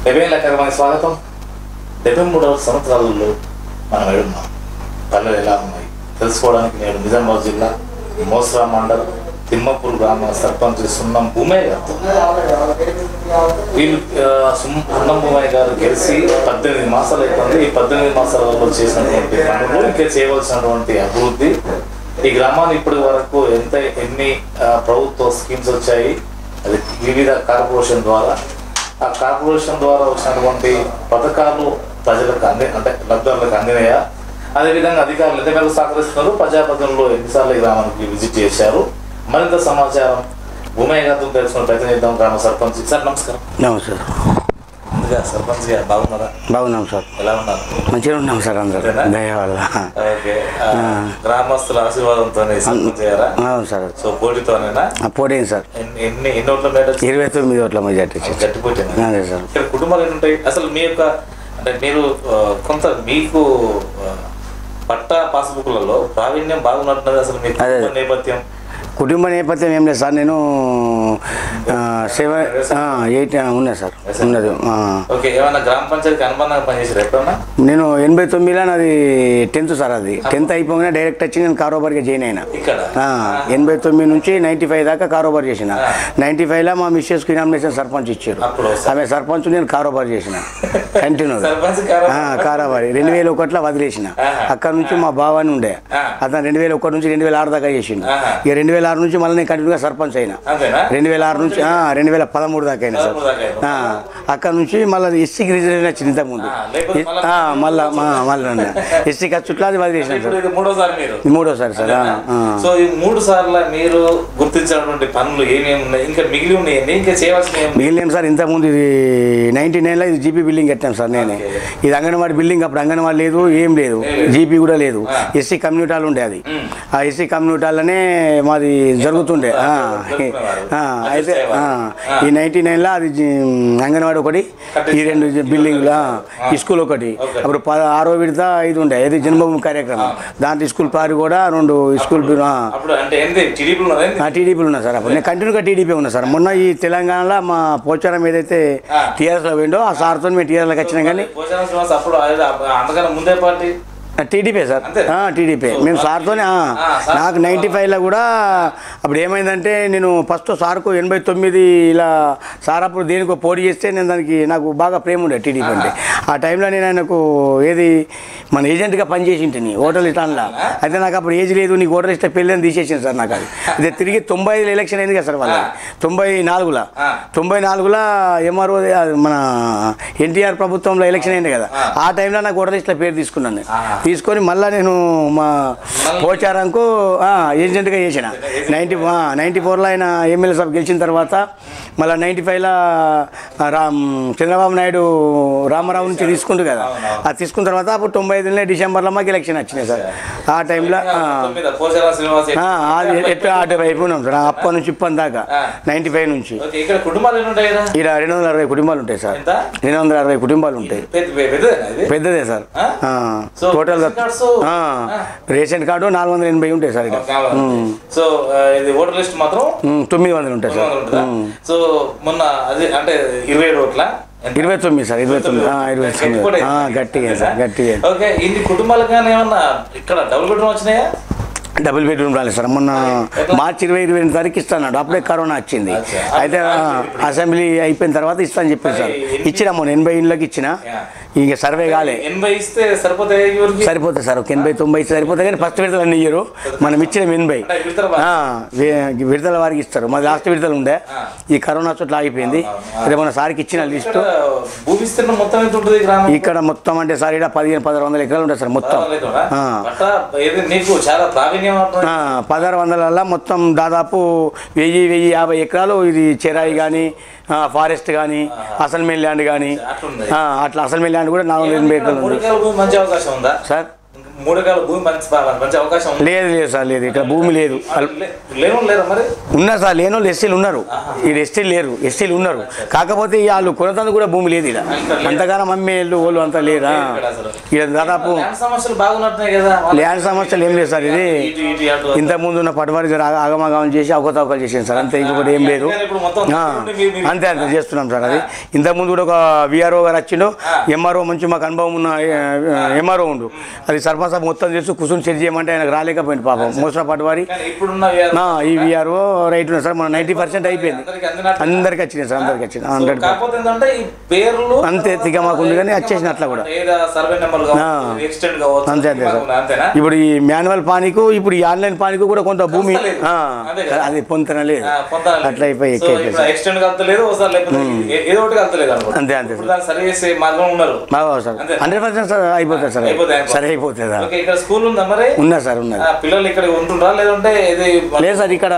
డెబ్బై లెక్క స్వాగతం డెబ్బై మూడవ సంవత్సరాలలో మనం ఎడున్నాం పనులు ఎలా ఉన్నాయి తెలుసుకోవడానికి నేను నిజామాబాద్ జిల్లా మోసరా మండల్ తిమ్మపూర్ గ్రామ సర్పంచ్ సున్నం భూమయ్య గారితో వీళ్ళు ఆ, సుమ్- సున్నం భూమయ్య గారు గెలిచి పద్దెనిమిది మాసాలు అవుతుంది ఈ పద్దెనిమిది మాసాలలో చేసినటువంటి పనులు ఇంకా చేయవలసినటువంటి అభివృద్ధి ఈ గ్రామాన్ని ఇప్పటి వరకు ఎంత ఎన్ని ఆ, ప్రభుత్వ స్కీమ్స్ వచ్చాయి అది వివిధ కార్పొరేషన్ ద్వారా ఆ కార్పొరేషన్ ద్వారా వచ్చినటువంటి పథకాలు ప్రజలకు అంది అంటే లబ్ధిదారులకు అందినాయా అదేవిధంగా అధికారులు ఎంత మేరకు సహకరిస్తున్నారు ప్రజాప్రతినిధులు ఎన్నిసార్లు ఈ గ్రామానికి విజిట్ చేశారు మరింత సమాచారం భూమయ్య గారితో తెలుసుకున్న ప్రయత్నం చేద్దాం గ్రామ సర్పంచ్ సార్ నమస్కారం నమస్తే సార్ ముందుగా సర్పంచ్ గారు బాగున్నారా బాగున్నాం సార్ ఎలా ఉన్నారు మంచిగా ఉన్నాం సార్ అందరు అంతేనా? దయ వల్ల ఓకే ఆ, గ్రామస్తుల ఆశీర్వాదంతో సర్పంచ్ గారా అవును సార్ సో పోటీతోనేనా ఆ, పోటీంది సార్ ఎన్ని ఎన్ని ఎన్ని ఓట్ల మేడ ఇరవై తొమ్మిది ఓట్ల మెజార్టీ వచ్చింది గట్టి పోటీనా అదే సార్ ఇక్కడ కుటుంబాలు ఎన్ని ఉంటాయి అసలు మీ యొక్క అంటే మీరు ఆ, కొంత మీకు ఆ, పట్టా పాస్బుక్లలో ప్రావీణ్యం బాగున్నట్టున్నది అసలు మీ అదే. కుటుంబ నేపథ్యం కుటుంబ నేపథ్యం ఏం లేదు సార్ నేను సెవెన్ ఎయిట్ ఉన్నా సార్ ఉన్నది ఆ. ఓకే ఏమైనా గ్రామ పంచాయతీకి అనుబంధంగా పనిచేసారు ఎప్పుడన్నా నేను ఎనభై తొమ్మిదిలో నాది టెన్త్ సార్ అది టెన్త్ అయిపోగానే డైరెక్ట్ వచ్చి నేను కారోబార్గా జాయిన్ అయినా ఇక్కడ ఆ, ఎనభై తొమ్మిది నుంచి నైంటీ ఫైవ్ దాకా కారోబార్ చేసిన నైంటీ ఫైవ్లో మా మిస్సెస్కి నామినేషన్ సర్పంచ్ ఇచ్చారు అప్పుడు ఆమె సర్పంచ్ నేను కారోబార్ చేసిన కంటిన్యూ సర్పంచ్ కారా? కారాబారి రెండు వేల ఒకటిలో వదిలేసిన ఆహా. అక్కడ నుంచి మా బావాని ఉండే ఆ. అతను రెండు వేల ఒకటి నుంచి రెండు వేల ఆరు దాకా చేసిండు ఆహా. ఇక రెండు వేల ఆరు నుంచి మళ్ళీ నేను కంటిన్యూగా సర్పంచ్ అయినా అంతేనా రెండు వేల ఆరు నుంచి ఆ, రెండు వేల పదమూడు దాకా అయినా సార్ పదమూడు దాకా అయినా. ఆ, అక్కడ నుంచి మళ్ళీ ఎస్సీకి రిజర్వేషన్ వచ్చింది ఇంతకుముందు ఆ, లేకపోతే మళ్ళా- ఆ, మళ్ళా మా- మళ్ళీ ఎస్సీకి వచ్చుట్లా అది వదిలేసిన ఇప్పుడు సార్ ఇది మూడోసారి మీరు ఇది మూడోసారి సార్ ఆ, ఆ. సో ఈ మూడు సార్లు మీరు గుర్తించినటువంటి పనులు ఏమేమి ఉన్నాయి ఇంకా మిగిలి ఉన్నాయి ఇంకా చేయవలసిన ఏం మిగిలిన సార్ ఇంతకుముందు ఇది నైన్టీ నైన్లో ఇది జీపీ బిల్డింగ్ కట్టాం సార్ నేనే ఓకే. ఇది అంగన్వాడి బిల్డింగ్ అప్పుడు అంగన్వాడి లేదు ఏం లేదు లేదు. జీపీ కూడా లేదు ఆ. ఎస్సీ కమ్యూనిటీ హాల్ ఉండే అది మ్. ఆ ఎస్సీ కమ్యూనిటీ హాల్లోనే మాది జరుగుతుండే ఆ. జరుపుకునేవారు. ఆ, అడ్జస్ట్ అయితే ఆ, అయ్యేవారు. ఈ నైన్టీ నైన్లో అది జీ- అంగన్వాడి ఒకటి ఈ రెండు బిల్డింగ్లు ఆ, ఈ స్కూల్ ఒకటి ఓకే. అప్పుడు పద ఆరో విడత ఇది ఉండే ఇది జన్మభూమి కార్యక్రమం దాంట్లో స్కూల్ పారి కూడా రెండు స్కూల్ బి- ఆ. అప్పుడు అంటే ఏంది టీడీపీ ఉన్నది ఏంది? ఆ టీడీపీలు ఉన్నా సార్ అప్పుడు నేను కంటిన్యూగా టీడీపీ ఉన్నా సార్ మొన్న ఈ తెలంగాణలో మా పోచారం ఏదైతే ఆ. టీఆర్ఎస్లో పోయిండో ఆ సార్తో మేము టీఆర్ఎస్లోకి వచ్చినాం కానీ భోజనం శ్రీనివాస్ అప్పుడు ఆయన అందుకని ముందే పార్టీ టీడీపీ సార్ అంతే? టీడీపీ మేము సార్తోనే ఆ, ఆ, సార్. నాకు నైంటీ ఫైవ్లో కూడా అప్పుడు ఏమైందంటే నేను ఫస్ట్ సార్కు ఎనభై తొమ్మిది ఇలా సార్ అప్పుడు దేనికో పోటీ చేస్తే నేను దానికి నాకు బాగా ప్రేమ ఉండే టీడీపీ అంటే ఆ టైంలో నేను ఆయనకు ఏది మన ఏజెంట్గా పనిచేసింటిని హోటల్ ఇటాన్లో అయితే నాకు అప్పుడు ఏజ్ లేదు నీకు హోటల్ ఇస్తే పెళ్ళి అని తీసేసింది సార్ నాకు అది అదే తిరిగి తొంభై ఐదులో ఎలక్షన్ అయింది కదా సార్ వాళ్ళ తొంభై నాలుగులో ఆ. తొంభై నాలుగులో ఎంఆర్ఓ మన ఎన్టీఆర్ ప్రభుత్వంలో ఎలక్షన్ అయింది కదా ఆ టైంలో నాకు ఓటర్ లిస్ట్లో పేరు తీసుకున్నాను నేను. ఆహా. తీసుకొని మళ్ళీ నేను మా పోచారంకు ఆ, ఏజెంట్గా చేసిన నైంటీ నైంటీ ఫోర్లో ఆయన ఎమ్మెల్యే సభ గెలిచిన తర్వాత మళ్ళీ నైంటీ ఫైవ్లో రామ్ చంద్రబాబు నాయుడు రామారావు నుంచి తీసుకుంటు కదా అది తీసుకున్న తర్వాత అప్పుడు తొంభై ఐదులో డిసెంబర్లో మాకు ఎలక్షన్ వచ్చినాయి సార్ ఆ టైంలో ఆ, మొత్తం మీద పోచారం శ్రీనివాస్ ఆ, అది ఎట్లా అటు వైపు ఉన్నాం సార్ అప్పటి నుంచి ఇప్పటి దాకా ఆ. నైంటీ ఫైవ్ నుంచి ఓకే ఇక్కడ కుటుంబాలు ఎన్ని ఉంటాయి కదా ఇక్కడ రెండు వందల అరవై కుటుంబాలు ఉంటాయి సార్ ఎంత రెండు వందల అరవై కుటుంబాలు ఉంటాయి పెద్ద పెద్దదేనా ఇది పెద్దదే సార్ ఆ? ఆ, సో టోటల్గా రేషన్ కార్డ్స్? ఆ, ఆ. రేషన్ కార్డు నాలుగు వందల ఎనభై ఉంటాయి సార్ ఇక్కడ కావాలి. సో ఆ, ఇది ఓటర్ లిస్ట్ మాత్రం ఉమ్, తొమ్మిది వందలు ఉంటాయి తొమ్మిది సార్ వందలు ఉంటుందా? సో మొన్న అది అంటే ఇరవై ఏడు ఓట్ల ఎంత? ఇరవై తొమ్మిది సార్ ఇరవై తొమ్మిది ఆ, ఇరవై తొమ్మిది కూడా ఆ, గట్టిగా సార్ గట్టిగా ఓకే ఇన్ని కుటుంబాలకు కానీ ఏమన్నా ఇక్కడ డబుల్ బెడ్రూమ్ వచ్చినాయా డబుల్ బెడ్రూమ్ రాలేదు సార్ మొన్న మార్చి ఇరవై ఇరవై ఎనిమిది తారీఖు ఇస్తాను అప్పుడే కరోనా వచ్చింది అచ్చా. అయితే ఆ, అసెంబ్లీ అయిపోయిన తర్వాత ఇస్తాను చెప్పారు సార్ మరి ఇచ్చిన మొన్న ఎనభై ఇళ్ళకి ఇచ్చిన యా. ఇక సర్వే కాలే ఎనభై ఇస్తే సరిపోతాయి ఎవరికి సరిపోతుంది సార్ ఒక ఎనభై తొంభై ఇస్తే సరిపోతుంది కానీ ఫస్ట్ విడతలు అన్ని ఇయ్యరు మనం ఇచ్చిన ఎనభై అంటే విడతల వారి- ఆ, వి- విడతల వారికి ఇస్తారు మాది లాస్ట్ విడతలు ఉండే ఆ. ఈ కరోనా చోట్ల ఆగిపోయింది అదే మన సార్కి ఇచ్చిన లిస్టు ఇక్కడ భూ విస్తీర్ణం మొత్తం ఎంత ఉంటుంది ఈ గ్రామం ఇక్కడ మొత్తం అంటే సార్ ఇక్కడ పదిహేను పదహారు వందల ఎకరాలు ఉంటాయి సార్ మొత్తం పర్వాలేదురా? ఆ. బట్ట ఏది నీకు చాలా ప్రావీణ్యం అంటున్నా. ఆ, పదహారు వందల మొత్తం దాదాపు వెయ్యి వెయ్యి యాభై ఎకరాలు ఇది చెరాయి కానీ ఫారెస్ట్ కానీ అసల్మేన్ ల్యాండ్ కానీ అట్లుంది. అట్లా అసల్మేన్ ల్యాండ్ కూడా నాలుగు వందల ఎనభై ఎకరాలు ఉంది మురికాయల భూమి మంచి అవకాశం ఉందా సార్ ఇంకా మూడెకరాల భూమి మంచి మంచి అవకాశం ఉంది లేదు లేదు సార్ లేదు ఇక్కడ భూమి లేదు లే- లేను లేరా మరి ఉన్నారు సార్ లేని వాళ్ళు ఎస్సీలు ఉన్నారు ఈ ఎస్టీలు లేరు ఎస్టీలు ఉన్నారు కాకపోతే ఈ వాళ్ళు కొనతందుకు కూడా భూమి లేదు ఇక్కడ అంతగానం అమ్మేళ్ళు వాళ్ళు అంతా లేరా ఇక్కడ అసలు. ఇక్కడ దాదాపు ల్యాండ్ సమస్యలు బాగున్నట్టున్నాయి కదా ల్యాండ్ సమస్యలు ఏం లేదు సార్ ఇది ఇటు ఇటు అటు ఇంతకుముందు ఉన్న పటవారి గారు ఆగ- ఆగమాగం చేసి అవకతవకలు చేసింది సార్ అంతే ఇంకొకటి ఏం లేదు కానీ ఇప్పుడు మొత్తం ఆ, మీరు- మీరు- అంతే అంతే చేస్తున్నాం సార్ అది ఇంతకుముందు కూడా ఒక విఆర్ఓ గారు వచ్చిండు ఎంఆర్ఓ మంచి మాకు అనుభవం ఉన్న ఎంఆర్ఓ ఉండు అది సర్పంచ్ సాబ్ మొత్తం చేసి కుసుని సెట్ చేయమంటే ఆయనకు రాలేకపోయింది పాపం మోసిన పటవారి కానీ ఇప్పుడున్న వ్యాధి- ఆ, ఈ విఆర్ఓ రైట్ ఉంది సార్ మన నైంటీ పర్సెంట్ అయిపోయింది అందరికీ అందినట్టు అందరికి వచ్చినాయి సార్ అందరికి వచ్చినాయి హండ్రెడ్ కాకపోతే ఏంటంటే ఈ పేర్లు అంతే తిగ మాకు ఉంది కానీ వచ్చేసిన అట్లా కూడా ఏదో సర్వే నెంబర్ కావచ్చు ఎక్స్టెండ్ కావచ్చు అంతే అంతే సార్ మాకు అంతేనా ఇప్పుడు ఈ మాన్యువల్ పానికు ఇప్పుడు ఈ ఆన్లైన్ పానికు కూడా కొంత భూమి కలుస్తలేదు. ఆ, అదే కదా. అది పొంతన లేదు ఆ, పొందాలి. అట్లా అయిపోయి సో ఎక్కేపోయి ఇప్పుడు ఎక్స్టెండ్ కలుతలేదు ఒకసారి లేకపోతే ఏ- ఏదో ఒకటి కలుతలేదు అనుకో అంతే అంతే ఇప్పుడు దాన్ని సరి చేసే మార్గం ఉన్నారు బాగా సార్ అంతే. హండ్రెడ్ పర్సెంట్ సార్ అయిపోతుంది సార్ అయిపోతుంది, అయిపోతుంది. సరే అయిపోతుంది సార్ ఓకే ఇక్కడ స్కూల్ ఉందా మరి ఉన్నా సార్ ఉన్నది ఆ, పిల్లలు ఇక్కడ ఉంటుండ్రా లేదంటే ఇది లేదు సార్ ఇక్కడ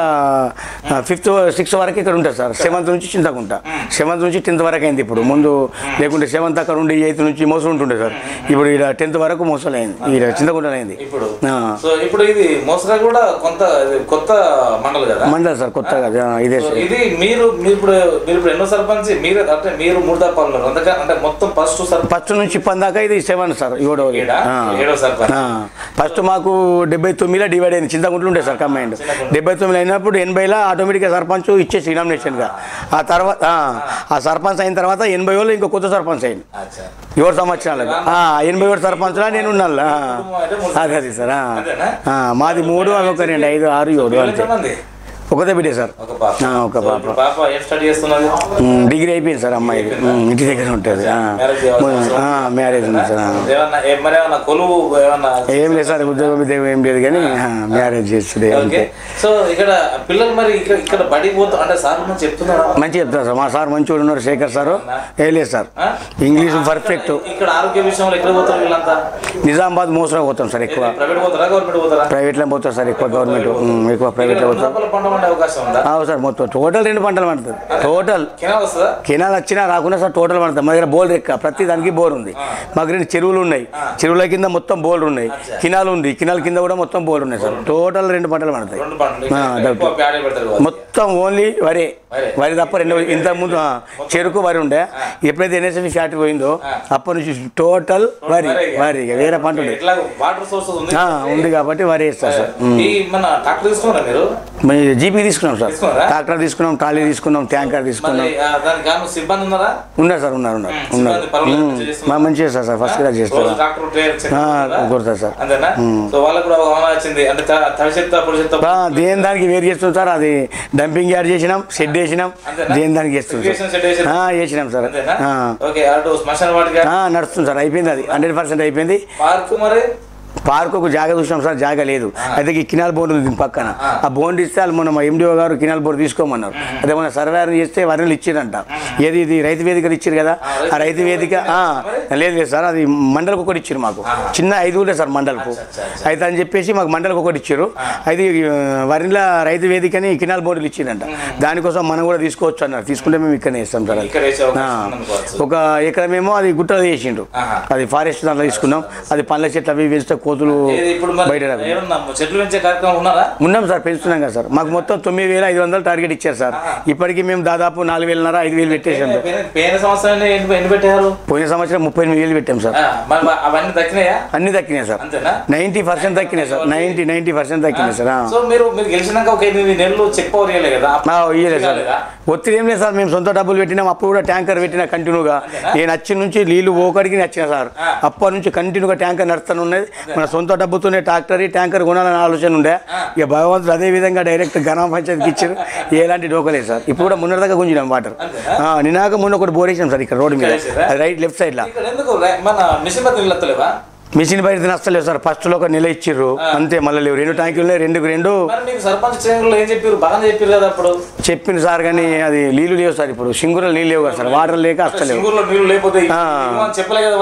ఫిఫ్త్ సిక్స్త్ వరకు ఇక్కడ ఉంటుంది సార్ సెవెంత్ నుంచి చింతకుంట సెవెంత్ నుంచి టెన్త్ వరకు అయింది ఇప్పుడు ముందు లేకుంటే సెవెంత్ అక్కడ ఉండి ఎయిత్ నుంచి మోసం ఉంటుండే సార్ ఇప్పుడు ఇక్కడ టెన్త్ వరకు మోసలు అయింది ఇక్కడ చింతకుంట అయింది ఇప్పుడు ఆ. సో ఇప్పుడు ఇది మోసగా కూడా కొంత ఇది కొత్త మండలి కదా మండలి సార్ కొత్తగా ఆ, ఇదే సో సార్ ఇది మీరు మీరు ఇప్పుడు మీరు ఇప్పుడు ఎన్నో సర్పంచ్ మీరు అంటే మీరు మూడు తప్పాలు ఉన్నారు అందుకని అంటే మొత్తం ఫస్ట్ సర్పంచ్ ఫస్ట్ నుంచి పందాక ఇది సెవెన్ సార్ ఏడో ఏడా? ఏడో సర్పంచ్ ఫస్ట్ మాకు డెబ్బై తొమ్మిదిలో డివైడ్ అయింది చింతకుంటలు ఉండే సార్ కమాండ్ డెబ్బై తొమ్మిది అయినప్పుడు ఎనభైలో ఆటోమేటిక్గా సర్పంచ్ ఇచ్చేసి నామినేషన్గా ఆ తర్వాత ఆ, ఆ సర్పంచ్ అయిన తర్వాత ఎనభై వాళ్ళు ఇంకో కొత్త సర్పంచ్ అయింది అచ్చా ఏడు సంవత్సరాలకు ఆ, ఎనభై ఏడు సర్పంచ్లా నేను ఉన్నాను ఆ. అదే అది సార్ ఆ. అంతేనా? ఆ, మాది మూడు అవి ఒక రెండు ఐదు ఆరు ఏడు అంతే ఎంతమంది ఒకదే బిడ్డే సార్ ఒక పాప ఆ, ఒక సో పాప ఇప్పుడు పాప ఏం స్టడీ చేస్తున్నది ఉమ్, డిగ్రీ అయిపోయింది సార్ అమ్మాయిది ఉమ్, ఇంటి దగ్గర ఉంటుంది ఆ. మ్యారేజ్ చేయాల్సిన ఆ, మ్యారేజ్ ఉంది సార్ ఆ. ఏమన్నా ఏ- మరి ఏమన్నా కొలువు ఏమన్నా ఏం లేదు సార్ ఉద్యోగం ఉద్యోగం ఏం లేదు కానీ ఆ, మ్యారేజ్ చేస్తుంది ఓకే అంతే సో ఇక్కడ పిల్లలు మరి ఇక్కడ ఇక్కడ బడికి పోతాం అంటే సార్ మనం చెప్తున్నారా మంచిగా చెప్తారు సార్ మా సార్ మంచిగా ఉన్నారు శేఖర్ సారు ఏ లేదు సార్ ఆ? ఇంగ్లీష్ పర్ఫెక్ట్ ఇక్కడ ఆరోగ్య విషయంలో ఎక్కడ పోతారు వీళ్ళంతా నిజామాబాద్ మోసరా పోతాం సార్ ఎక్కువ ప్రైవేట్ పోతారా గవర్నమెంట్ పోతారా ప్రైవేట్లో పోతారు సార్ ఎక్కువ గవర్నమెంట్ ఉమ్, ఎక్కువ ఇక్కడ ప్రైవేట్లో పోతాం ఉన్నప్పుడు పంట పండే అవకాశం ఉందా అవు సార్ మొత్తం టోటల్ రెండు పంటలు పడుతుంది టోటల్ కెనాల్ వస్తుందా కెనాల్ వచ్చినా రాకుండా సార్ టోటల్ పడుతుంది మా దగ్గర బోర్ ఎక్క ప్రతి దానికి బోర్ ఉంది మాకు రెండు చెరువులు ఉన్నాయి చెరువుల కింద మొత్తం బోర్లు ఉన్నాయి కినాల్ ఉంది కినాల్ కింద కూడా మొత్తం బోర్లు ఉన్నాయి సార్ టోటల్ రెండు పంటలు పడతాయి రెండు పంటలు ఆ, ఇక్కడ డౌట్. ఎక్కువ ప్యాడీ పెడతారు కావచ్చు. మొత్తం ఓన్లీ వరే వరే. వరి తప్ప రెండు ఇంత ముందు ఆ, చెరుకు వరి ఉండే ఎప్పుడైతే ఎన్ఎస్ఎఫ్ ఫ్యాక్టరీ పోయిందో అప్పటి నుంచి టోటల్ వరి వరే ఇక. వరి ఇక వేరే పంట ఉండేది ఎట్లా వాటర్ సోర్సెస్ ఉంది ఆ, ఉంది కాబట్టి వరి వేస్తారు సార్ ఈ మన ట్రాక్టర్ తీసుకున్నారా మీరు మేము జీపీ తీసుకున్నాం సార్ తీసుకున్నారా? ట్రాక్టర్ తీసుకున్నాం ట్రాలీ తీసుకున్నాం ట్యాంకర్ తీసుకున్నాం మరి ఆ, దానికి గాను సిబ్బంది ఉన్నారా ఉన్నారు సార్ ఉన్నారు ఉన్నారు ఉన్నారు సిబ్బంది పర్వాలేదు, ఉమ్, మంచిగా చేస్తున్నారు. మా మంచిగా చేస్తారు సార్ ఫస్ట్ క్లాస్ రోజు చేస్తారు ట్రాక్టర్ ట్రైన్ చెక్ ఆ, చేస్తున్నారా? కుడతారు సార్ అంతేనా సో వాళ్ళకు కూడా అవగాహన వచ్చింది అంటే త- తడి చెత్త పొడి చెత్త ఆ, దేని దానికి వేరు చేస్తాం సార్ అది డంపింగ్ యార్డ్ చేసినాం షెడ్ వేసినాం అంతేనా? దేని దానికి చేస్తాం Irrigation shed సార్ వేసినా? ఆ, వేసినాం సార్ అంతేనా ఆ. ఓకే అటు శ్మశాన వాటిగా ఆ, నడుస్తుంది సార్ అయిపోయింది అది హండ్రెడ్ పర్సెంట్ అయిపోయింది పార్క్ మరి పార్కు జాగా చూసినాం సార్ జాగా లేదు అయితే ఈ కినాల్ బోర్డు ఉంది దీని పక్కన ఆ బోర్డు ఇస్తే వాళ్ళు మన ఎండిఓ గారు కినాల్ బోర్డు తీసుకోమన్నారు అదే మన సర్వేర్ చేస్తే వరలు ఇచ్చిరంట ఏది ఇది రైతు వేదికలు ఇచ్చారు కదా ఆ రైతు వేదిక ఆ, లేదు లేదు సార్ అది మండలకు ఒకటి ఇచ్చారు మాకు చిన్న ఐదు కూడా సార్ మండలకు అయితే అని చెప్పేసి మాకు మండలకు ఒకటి ఇచ్చారు అయితే ఈ, వరిలో రైతు వేదికని కినాల్ బోర్డులు ఇచ్చిరంట దానికోసం మనం కూడా తీసుకోవచ్చు అన్నారు తీసుకుంటే మేము ఇక్కడనే ఇస్తాం సార్ అది ఇక్కడ వేసే ఆ, అవకాశం ఉందనుకోవచ్చు ఒక ఎకరమేమో అది గుట్టలో చేసిండు ఆహా. అది ఫారెస్ట్ దాంట్లో తీసుకున్నాం అది పండ్ల చెట్లు అవి వేస్తే కోతులు ఏది ఇప్పుడు మరి బయట రావు. ఏమన్నా చెట్లు పెంచే కార్యక్రమం ఉన్నారా ఉన్నాం సార్ పెంచుతున్నాం కదా సార్ మాకు మొత్తం తొమ్మిది వేల ఐదు వందలు టార్గెట్ ఇచ్చారు సార్ ఇప్పటికి మేము దాదాపు నాలుగు వేలన్నర ఐదు వేలు పెట్టేసాం సార్ పోయిన- పోయిన సంవత్సరం ఎన్ని ఎన్ని పెట్టారు పోయిన సంవత్సరం ముప్పై ఎనిమిది వేలు పెట్టాం సార్ ఆ, మరి వా- అవన్నీ దక్కినాయా అన్ని దక్కినాయి సార్ అంతేనా నైంటీ పర్సెంట్ దక్కినాయి సార్ నైంటీ నైంటీ పర్సెంట్ దక్కినాయి సార్ ఆ. సో మీరు మీరు గెలిచినాక ఒక ఎనిమిది నెలలు చెక్ పవర్ ఇవ్వలే కదా ఆ, ఇయ్యలేదు సార్ ఇవ్వలేదా? ఒత్తిడి ఏం లేదు సార్ మేము సొంత డబ్బులు పెట్టినాం అప్పుడు కూడా ట్యాంకర్ పెట్టినా కంటిన్యూగా నేను వచ్చిన నుంచి నీళ్లు ఓకడికి నచ్చిన సార్ అప్పటి నుంచి కంటిన్యూగా ట్యాంకర్ నడుస్తూనే ఉన్నది మన సొంత డబ్బుతోనే ట్రాక్టర్ ట్యాంకర్ కొనాలని ఆలోచన ఉండే ఇక భగవంతుడు అదే విధంగా డైరెక్ట్ గ్రామ పంచాయతీకి ఇచ్చారు ఎలాంటి డోకలేదు సార్ ఇప్పుడు కూడా మొన్న దాకా గుంజినాం వాటర్ అంతేనా? నినాక మొన్న ఒకటి బోర్ వేసాం సార్ ఇక్కడ రోడ్డు మీద వేసారా? అది రైట్ లెఫ్ట్ సైడ్ లా ఇక్కడ ఎందుకు రే- మన మిషన్ బతులు వస్తలేవా మిషన్ బయట నచ్చలేదు సార్ ఫస్ట్ లో ఒక నెల ఇచ్చిర్రు అంతే మళ్ళీ లేవు రెండు ట్యాంకులు ఉన్నాయి రెండుకు రెండు మరి మీకు సర్పంచ్ ట్రైనింగ్ ఏం చెప్పారు బాగా చెప్పారు కదా అప్పుడు చెప్పింది సార్ కానీ అది నీళ్లు లేవు సార్ ఇప్పుడు సింగురలు నీళ్ళు లేవు కదా సార్ వాటర్ లేక అస్తలేవు సింగూరులో నీళ్ళు లేకపోతే ఆ. ఇవ్వమని చెప్పలే కదా వాళ్ళు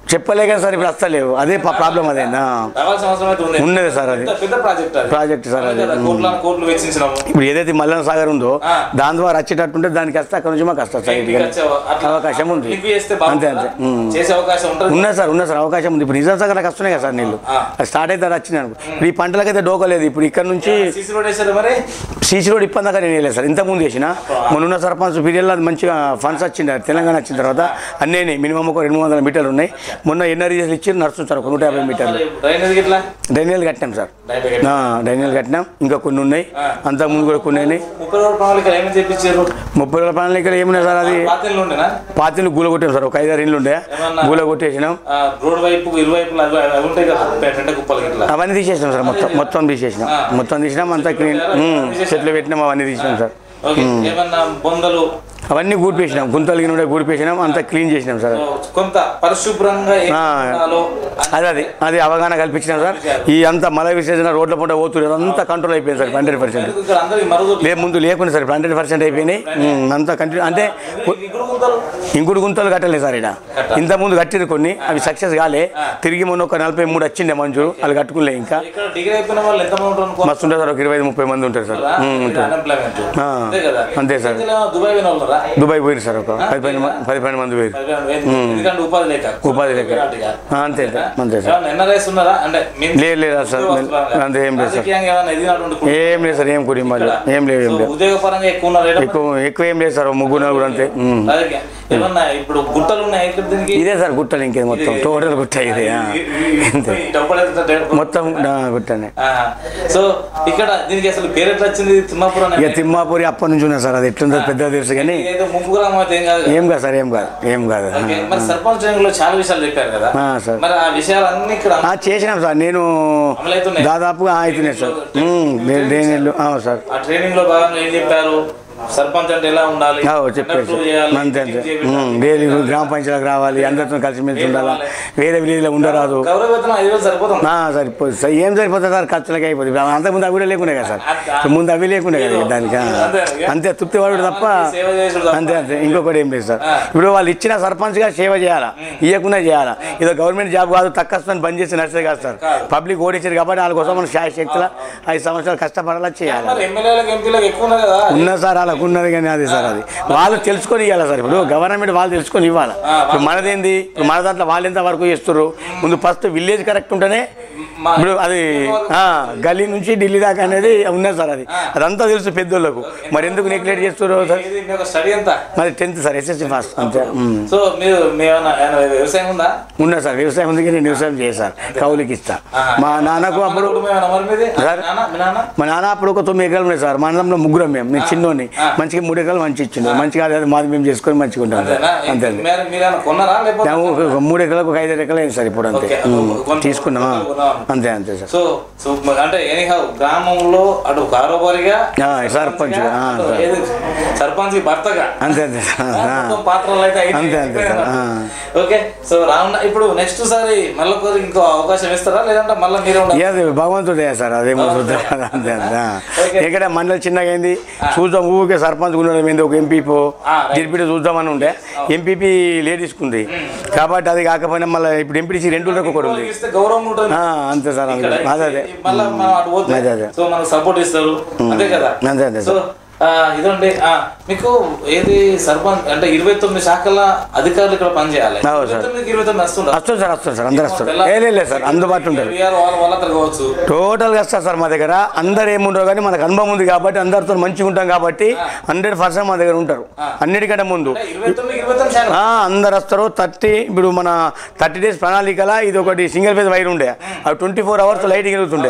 చెప్పలేక సార్ ఇప్పుడు వస్తలేవు అదే ప్రాబ్లం అదే ఆ. రావాల్సిన అవసరం అయితే ఉంది ఉన్నది సార్ అది. పెద్ద- పెద్ద ప్రాజెక్ట్ అది ప్రాజెక్ట్ సార్ అది. కదా, కోట్ల కోట్లు వెచ్చించినాము ఇప్పుడు ఏదైతే మల్లన్న సాగర్ ఉందో ఆ. దాని ద్వారా వచ్చేటట్టుంటే దానికి వస్తే అక్కడ నుంచి మాకు వస్తుంది సార్ మీకు ఇటుకలు. వచ్చే అట్లా అవకాశం ఉంది లింక్ చేస్తే అంతే బాగుంటుందా? అంతే ఉమ్. చేసే అవకాశం ఉంటుంది ఉన్నది సార్ ఉన్నది సార్ అవకాశం ఉంది ఇప్పుడు నిజాం సాగర్ వస్తున్నాయి కదా సార్ నీళ్ళు ఆ. అది స్టార్ట్ అయితే వచ్చినాయి అనుకో ఇప్పుడు ఈ పంటలకైతే డోకలేదు ఇప్పుడు ఇక్కడ నుంచి సీసీ రోడ్ వేసారు మరి సీసీ రోడ్ ఇప్పటి దాకా నేను వేయలేదు సార్ ఇంతకుముందు చేసిన మొన్న సర్పంచ్ పీరియడ్లో అది మంచిగా ఫండ్స్ వచ్చింది తెలంగాణ వచ్చిన తర్వాత అన్నీ మినిమం ఒక రెండు వందల మీటర్లు ఉన్నాయి మొన్న ఎన్ఆర్ఈఎస్ ఇచ్చి నడుస్తుంది సార్ ఒక నూట యాభై మీటర్లు మరి డ్రైనేజ్ గిట్లా డ్రైనేజ్ కట్టినాం సార్ డ్రైనేజ్ గిట్లా. ఆ, డ్రైనేజ్ కట్టినాం ఇంకా కొన్ని ఉన్నాయి అంతకు ముందు కూడా కొన్ని ఉన్నాయి ముప్పై రోజుల ప్రణాళిక ఏమేమి చేపించారు ముప్పై వేల ప్రణాళికలు ఏమున్నాయి సార్ అది పాతిళ్ళు ఉండేనా పాతిని గూల కొట్టాం సార్ ఒక ఐదారు ఇండ్లు ఉండే ఏమన్నా? గూల కొట్టేసినాం ఆ, రోడ్ వైపు ఇరువైపులు అవి అవి ఉంటాయి కదా పెంట కుప్పలు గిట్లా అవన్నీ తీసేసినాం సార్ మొత్తం మొత్తం తీసేసినాం మొత్తం తీసినాం అంతా క్లీన్ ఉమ్, చెట్లు పెట్టినాం అవన్నీ తీసినాం సార్ ఓకే ఏమన్నా బొందలు అవన్నీ గూడిపేసినాం గుంతలు గిన్నె గూడిపేసినాం అంతా క్లీన్ చేసినాం సార్ కొంత పరిశుభ్రంగా ఏ ఆ. ఉండాలో అది అది అది అవగాహన కల్పించినాం సార్ ఈ అంత మల విసర్జన రోడ్ల పూట పోతుంది అంతా కంట్రోల్ అయిపోయింది సార్ హండ్రెడ్ పర్సెంట్ ఎందుకు ఇక్కడ అందరికి మరుగుదొడ్లు లే ముందు లేకుండా సార్ హండ్రెడ్ పర్సెంట్ అయిపోయినాయి ఉమ్, అంతా కంటిన్యూ అంటే ఇక్కడ గుంతలు ఇంకుడు గుంతలు కట్టలేదు సార్ ఇక్కడ ఇంత ముందు కట్టిరు కొన్ని అవి సక్సెస్ కాలే తిరిగి మొన్న ఒక నలభై మూడు వచ్చిండే మంజూరు వాళ్ళు కట్టుకోలే ఇంకా ఇక్కడ డిగ్రీ అయిపోయిన వాళ్ళు ఎంతమంది ఉంటారు అనుకో మస్తు ఉంటుంది సార్ ఒక ఇరవై ఐదు ముప్పై మంది ఉంటారు సార్ ఉమ్, ఉంటారు అన్ఎంప్లాయ్మెంట్ ఆ. అంతే కదా అంతే సార్. ఇందులో దుబాయ్ పోయిన వాళ్ళు ఉన్నారా? దుబాయ్ పోయిరు సార్ ఒక పది పది మ- పది పన్నెండు మంది పోయిరు ఎందుకంటే ఉపాధి లేక ఉపాధి లేక. ఆ, అంతే సార్, అంతే సార్. ఏమన్నా ఎన్ఆర్ఐస్ ఉన్నారా అంటే మీ- లేదు లేదు సార్ వస్తున్నారా? అంతే ఏం లేదు సార్ రాజకీయంగా ఏమన్నా ఎదిగినటువంటి కుటుంబం ఏం లేదు సార్ ఏం కుటుంబాలు ఏం లేవు ఏం సో లేవు ఉద్యోగపరంగా ఎక్కువ ఉన్నారు ఏడా? ఎక్కువ ఎక్కువ ఏం లేదు సార్ ఓ ముగ్గురు నలుగురు అంతే ఉమ్. రాజకీయం. ఏమన్నా ఇప్పుడు గుట్టలు ఉన్నాయి ఇక్కడ దీనికి ఇదే సార్ గుట్టలు ఇంకేది మొత్తం టోటల్ గుట్ట ఇది ఆ. అంతే ఈ డబ్బులు ఎంత డబ్బు- మొత్తం ఆ, గుట్టనే ఆ. సో ఇక్కడ దీనికి అసలు పేరు ఎట్లా వచ్చింది తిమ్మాపురం ఇక తిమ్మాపూరి అప్పటి నుంచి ఉన్నది సార్ అది ఎట్లుందో పెద్ద తెలుసు కానీ ఏదో ముంపు గ్రామం అయితే ఏం కాదు కదా. ఏం కాదు సార్ ఏం కాదు ఏం కాదు ఆ. ఓకే. మరి సర్పంచ్ ట్రైనింగ్ లో చాలా విషయాలు చెప్పారు కదా ఆ, సార్. మరి ఆ విషయాలన్నీ ఇక్కడ ఆ, చేసినాం సార్ నేను అమలవుతున్నాయి దాదాపుగా అవుతున్నాయి సార్ ఉమ్, నే- నేను అవును సార్ ఆ ట్రైనింగ్ లో భాగంగా ఏం చెప్పారు సర్పంచ్ అంటే ఎలా ఉండాలి ఆ, చెప్పారు ఎన్నట్లు సార్ చేయాలి, అంతే అంతే ఏం చేయాలి, ఉమ్, డైలీ గ్రామ పంచాయతీలకు రావాలి అందరితో కలిసిమెలిసి ఉండాలా వేరే విలేజ్లో ఉండరాదు గౌరవ వేతనం ఐదు వేలు సరిపోతుంది ఆ, సరిపోతుంది సార్ ఏం సరిపోతుంది సార్ ఖర్చులకి అయిపోతుంది ఇప్పుడు అంతకుముందు అవి కూడా లేకుండా కదా సార్ ఇప్పుడు ముందు అవి లేకుండా కదా దానికి ఆ. అంతే. అంతే తృప్తి పడు తప్ప సేవ చేసుడు తప్ప. అంతే అంతే ఇంకొకటి ఏం లేదు సార్ ఆ. ఇప్పుడు వాళ్ళు ఇచ్చిన సర్పంచ్గా సేవ చేయాలా ఇవ్వకుండా చేయాలా ఏదో గవర్నమెంట్ జాబ్ కాదు తక్కువ బంద్ చేసి నడిచేది కాదు సార్ పబ్లిక్ ఓడించారు కాబట్టి వాళ్ళ కోసం మనం శాయ శక్తుల ఐదు సంవత్సరాలు కష్టపడాలా చేయాలి మరి ఎమ్మెల్యేలకు ఎంపీలకు ఎక్కువ ఉన్నది కదా ఉన్నది సార్ వాళ్ళకు ఉన్నది కానీ అది సార్ అది వాళ్ళు తెలుసుకొని ఇవ్వాలి సార్ ఇప్పుడు గవర్నమెంట్ వాళ్ళు తెలుసుకొని ఇవ్వాలి ఇప్పుడు మనదేంది ఇప్పుడు మన దాంట్లో వాళ్ళు ఎంత వరకు చేస్తారు ముందు ఫస్ట్ విలేజ్ కరెక్ట్ ఉంటేనే మా- ఇప్పుడు అది ఆ, గల్లీ నుంచి ఢిల్లీ దాకా అనేది ఉన్నది సార్ అది అదంతా తెలుసు పెద్దోళ్ళకు మరి ఎందుకు నెగ్లెక్ట్ చేస్తారు సార్ ఇది మీ యొక్క స్టడీ ఎంత మరి టెన్త్ సార్ ఎస్ఎస్సి ఫాస్ట్ అంతే ఉమ్. సో మీరు మీ ఏమన్నా ఏమన్నా వ్యవసాయం ఉందా ఉన్నది సార్ వ్యవసాయం ఉంది కానీ నేను వ్యవసాయం చేశాను కౌలుకి ఇస్తా మా నాన్నకు అప్పుడు కుటుంబం ఏమన్నా మరి మీది సార్? నాన్న మీ నాన్న మా నాన్న అప్పుడు ఒక తొమ్మిది ఎకరాలు ఉన్నాయి సార్ మా అన్నంలో ముగ్గురం మేము నేను చిన్నోని మంచిగా మూడు ఎకరాలు మంచి ఇచ్చిండు మంచిగా అదే అదే మాది మేము చేసుకొని మంచిగా ఉంటాం సార్ అంతేనా? అంతే అంతే మీరు మీరేమన్నా కొన్నారా లేకపోతే మేము ఒక- ఒక మూడు ఎకరాలకు ఒక ఐదు ఎకరాలు అయింది సార్ ఇప్పుడు అంతే ఓకే. ఉమ్. కొన్న- తీసుకున్నామా కొన్నాం. అంతే అంతే సార్ సో సో మ- అంటే ఎనీహౌ గ్రామంలో అటు కారోబారిగా ఆ, సర్పంచ్గా, ఆ, అటు సార్. ఏది సర్పంచ్ భర్తగా అంతే అంతే సార్ ఆ, ఆ. మొత్తం పాత్రలు అయితే ఐదు అంతే, అంతే సార్, ఆ. ఓకే సో రానున్న ఇప్పుడు నెక్స్ట్ సారి మళ్ళీ ఒకరికి ఇంకో అవకాశం ఇస్తారా లేదంటే మళ్ళీ మీరే ఉండాలి ఏ అది భగవంతుడే సార్ అదేమో చూద్దాం అంతే అంతే ఆ. ఓకే. ఇక్కడ మండలి చిన్నగా అయింది చూద్దాం ఊరికే సర్పంచ్ ఉండడం ఏంది ఒక ఎంపీపో ఆ, రైట్. డిప్యూటీ చూద్దామని ఉండే ఎంపీపీ లేడీస్కుంది కాబట్టి అది కాకపోయినా మళ్ళీ ఇప్పుడు ఎంపీటీసీ రెండు ఊళ్ళకి ఒకటి ఉంది ఇస్తే గౌరవం ఉంటుంది ఆ, అంతే సార్ అంతే ఇక్కడ అదే అదే మళ్ళీ మనం అటు పోతే అదే, అదే. సో మనకు సపోర్ట్ ఇస్తారు అంతే కదా అంతే, అంతే సో ఆ, ఇదండి ఆ, మీకు ఏది సర్పంచ్ అంటే ఇరవై తొమ్మిది శాఖల అధికారులు ఇక్కడ పనిచేయాలి అవును ఇరవై సార్. తొమ్మిదికి ఇరవై తొమ్మిది వస్తుందా వస్తుంది సార్ వస్తుంది సార్ అందరు వస్తారు ఏ లేదు లేదు సార్ అందుబాటులో ఉంటారు వీఆర్ వాళ్ళ వాళ్ళ కావచ్చు టోటల్గా వస్తారు సార్ మా దగ్గర అందరు ఏముంటారు కానీ మనకు అనుభవం ఉంది కాబట్టి అందరితో మంచిగా ఉంటాం కాబట్టి హండ్రెడ్ పర్సెంట్ మా దగ్గర ఉంటారు అన్నిటికంటే ముందు అంటే ఇరవై తొమ్మిది ఇరవై తొమ్మిది శాఖలు ఆ, అందరు వస్తారు థర్టీ ఇప్పుడు మన థర్టీ డేస్ ప్రణాళికల ఇది ఒకటి సింగిల్ ఫేజ్ వైర్ ఉండే అవి ట్వంటీ ఫోర్ అవర్స్ లైటింగ్ వెలుగుతుండే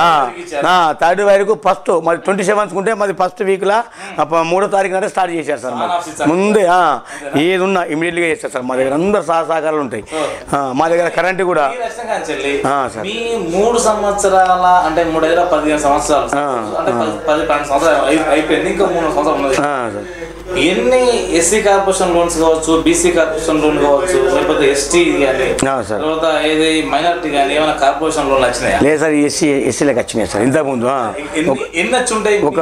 థర్డ్ వైర్కు ఫస్ట్ మాది ట్వంటీ సెవెన్స్ ఉంటే మాది ఫస్ట్ వీక్లో మూడో తారీఖు నాడే స్టార్ట్ చేశారు సార్ మాది. Office sir. ముందే ఆ, ఏది ఉన్నా ఇమీడియట్గా చేస్తారు సార్ మా దగ్గర అందరు సహ సహకారాలు ఉంటాయి ఆ, మా దగ్గర కరెంట్ కూడా మీ రక్షణ కాంచెల్లి ఆ, సార్. మీ మూడు సంవత్సరాల అంటే మూడు ఐదు పదిహేను సంవత్సరాలు ఆ, అంటే పది పది పన్నెండు సంవత్సరాలు అయి- అయిపోయింది ఇంకా మూడు సంవత్సరాలు ఉన్నది ఆ, సార్ ఎన్ని ఎస్సీ కార్పొరేషన్ లోన్స్ కావచ్చు బీసీ కార్పొరేషన్ లోన్ కావచ్చు లేకపోతే ఎస్టీ కానీ అవును సార్. తర్వాత ఏది మైనారిటీ కానీ ఏమైనా కార్పొరేషన్ లోన్లు వచ్చినాయా లేదు సార్ ఎస్సీ ఎస్సీలకు వచ్చినాయి సార్ ఇంతకుముందు ఆ. ఎన్ని ఎన్ని వచ్చి ఉంటాయి ఒక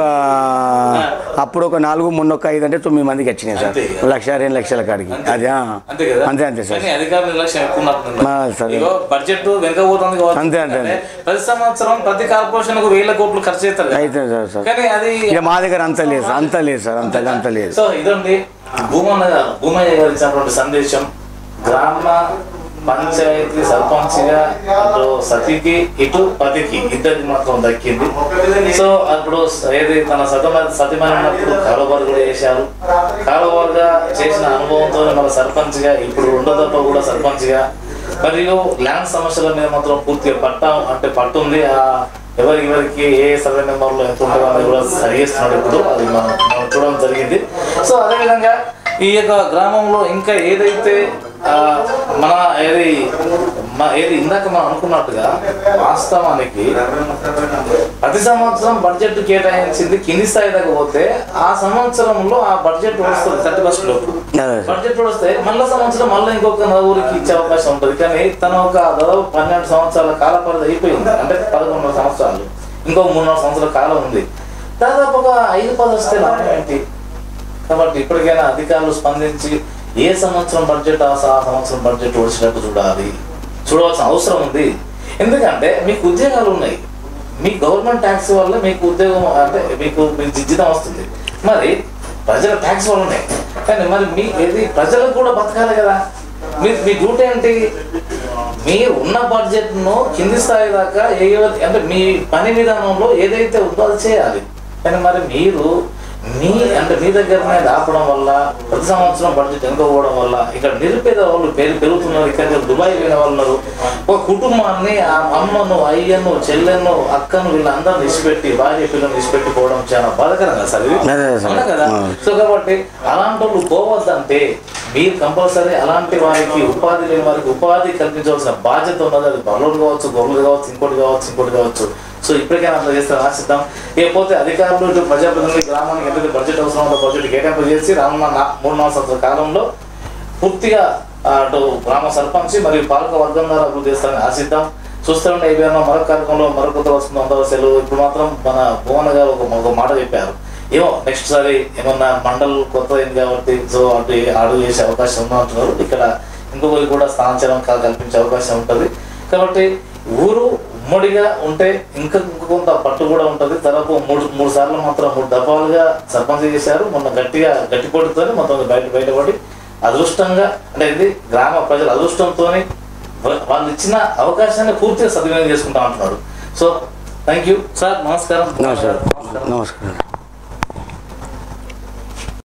అప్పుడు ఒక నాలుగు మొన్న ఒక ఐదు అంటే తొమ్మిది మందికి వచ్చినాయి సార్ అంతే కదా. లక్ష రెండు లక్షల కాడికి అది ఆ. అంతే కదా అంతే అంతే సార్ కానీ అధికారుల నిర్లక్ష్యం ఎక్కువ ఉన్నట్టుంది. ఆ, సరే. ఇగో బడ్జెట్ వెనకపోతుంది కావచ్చు అంతే, అంతే. అంటే ప్రతి సంవత్సరం ప్రతి కార్పొరేషన్ కు వేల కోట్లు ఖర్చు చేస్తారు కదా. అయితే సార్ సార్ కానీ అది ఇక మా దగ్గర అంత లేదు సార్ అంత లేదు సార్ అంత అంత లేదు సో ఇదండి భూమన్న గారు భూమయ్య గారు ఇచ్చినటువంటి సందేశం గ్రామ పంచాయతీ సర్పంచ్గా అటు సతికి ఇటు పతికి ఇద్దరికి మాత్రం దక్కింది సో అప్పుడు ఏది తన సతమ సతిమని ఉన్నప్పుడు కారోబార్ కూడా చేశారు కారోబార్గా చేసిన అనుభవంతో మన సర్పంచ్గా ఇప్పుడు రెండో తప్ప కూడా సర్పంచ్గా మరియు ల్యాండ్ సమస్యల మీద మాత్రం పూర్తిగా పట్ట అంటే పట్టుంది ఆ ఎవరి ఎవరికి ఏ సర్వే నెంబర్లో ఎంత ఉంటుందో అనేది కూడా సరి చేస్తున్నాడు ఇప్పుడు అది మనం మనం చూడడం జరిగింది సో అదేవిధంగా ఈ యొక్క గ్రామంలో ఇంకా ఏదైతే ఆ, మన ఏది మ- ఏది ఇందాక మనం అనుకున్నట్టుగా వాస్తవానికి ప్రతి సంవత్సరం బడ్జెట్ కేటాయించింది కింది స్థాయి దాకా పోతే ఆ సంవత్సరంలో ఆ బడ్జెట్ వస్తుంది థర్టీ ఫస్ట్ లోపు అదే సార్ బడ్జెట్ వస్తే మళ్ళీ సంవత్సరం మళ్ళీ ఇంకొక నలుగురికి ఇచ్చే అవకాశం ఉంటుంది కానీ తన ఒక దాదాపు పన్నెండు సంవత్సరాల కాల పరిధి అయిపోయింది అంటే పదకొండు సంవత్సరాలు ఇంకో మూడున్నర సంవత్సరాల కాలం ఉంది దాదాపు ఒక ఐదు పది వస్తే లాభం ఏంటి కాబట్టి ఇప్పటికైనా అధికారులు స్పందించి ఏ సంవత్సరం బడ్జెట్ ఆ స- ఆ సంవత్సరం బడ్జెట్ వచ్చినట్టు చూడాలి చూడవలసిన అవసరం ఉంది ఎందుకంటే మీకు ఉద్యోగాలు ఉన్నాయి మీ గవర్నమెంట్ ట్యాక్స్ వల్ల మీకు ఉద్యోగం అంటే మీకు మీకు జీతం వస్తుంది మరి ప్రజల ట్యాక్స్ వల్లనే కానీ మరి మీ ఏది ప్రజలకు కూడా బతకాలి కదా మీ మీ డ్యూటీ ఏంటి మీరు ఉన్న బడ్జెట్ను కింది స్థాయి దాకా ఏ అంటే మీ పని విధానంలో ఏదైతే ఉందో అది చేయాలి కానీ మరి మీరు మీ అంటే మీ దగ్గరనే ఆపడం వల్ల ప్రతి సంవత్సరం బడ్జెట్ వెనుకోవడం వల్ల ఇక్కడ నిరుపేద వాళ్ళు పేరు పెరుగుతున్నారు ఇక్కడ దుబాయ్ పోయిన వాళ్ళు ఉన్నారు ఒక కుటుంబాన్ని ఆ అమ్మను అయ్యను చెల్లెను అక్కను వీళ్ళందరిని ఇచ్చిపెట్టి భార్య పిల్లల్ని ఇచ్చిపెట్టిపోవడం చాలా బాధకరం కదా సార్ ఇది అదే సార్. అవునా కదా ఆ. సో కాబట్టి అలాంటి వాళ్ళు పోవద్దంటే మీరు కంపల్సరీ అలాంటి వారికి ఉపాధి లేని వారికి ఉపాధి కల్పించవలసిన బాధ్యత ఉన్నది అది బర్రెలు కావచ్చు గొర్రెలు కావచ్చు ఇంకోటి కావచ్చు ఇంకోటి కావచ్చు సో ఇప్పటికైనా అట్లా చేస్తే ఆశిద్దాం ఇకపోతే అధికారులు ఇటు ప్రజాప్రతినిధులు గ్రామానికి ఎంతైతే బడ్జెట్ అవసరం ఉందో బడ్జెట్ కేటాయింపు చేసి రానున్న నా- మూడు నాలుగు సంవత్సరాల కాలంలో పూర్తిగా ఆ, అటు గ్రామ సర్పంచ్ మరియు పాలక వర్గం ద్వారా అభివృద్ధి చేస్తారని ఆశిద్దాం చూస్తుంటే ఏమైనా మరొక కార్యక్రమంలో మరొక కొత్త వస్తుంది అందవసలు ఇప్పుడు మాత్రం మన భువన గారు ఒక ఒక మాట చెప్పారు ఏమో నెక్స్ట్ సారి ఏమన్నా మండల్ కొత్త అయింది కాబట్టి సో అటు అడుగు చేసే అవకాశం ఉందా అంటున్నారు ఇక్కడ ఇంకొకరికి కూడా స్థానచలం కా- కల్పించే అవకాశం ఉంటుంది కాబట్టి ఊరు ఉమ్మడిగా ఉంటే ఇంకా కొంత పట్టు కూడా ఉంటుంది దాదాపు మూడు మూడు సార్లు మాత్రం మూడు దఫాలుగా సర్పంచ్ చేశారు మొన్న గట్టిగా గట్టి పోటీతో మొత్తం బయట బయటపడి అదృష్టంగా అంటే ఇది గ్రామ ప్రజల అదృష్టంతో వాళ్ళు ఇచ్చిన అవకాశాన్ని పూర్తిగా సద్వినియోగం చేసుకుంటా అంటున్నారు సో థ్యాంక్ యూ సార్ నమస్కారం నమస్కారం నమస్కారం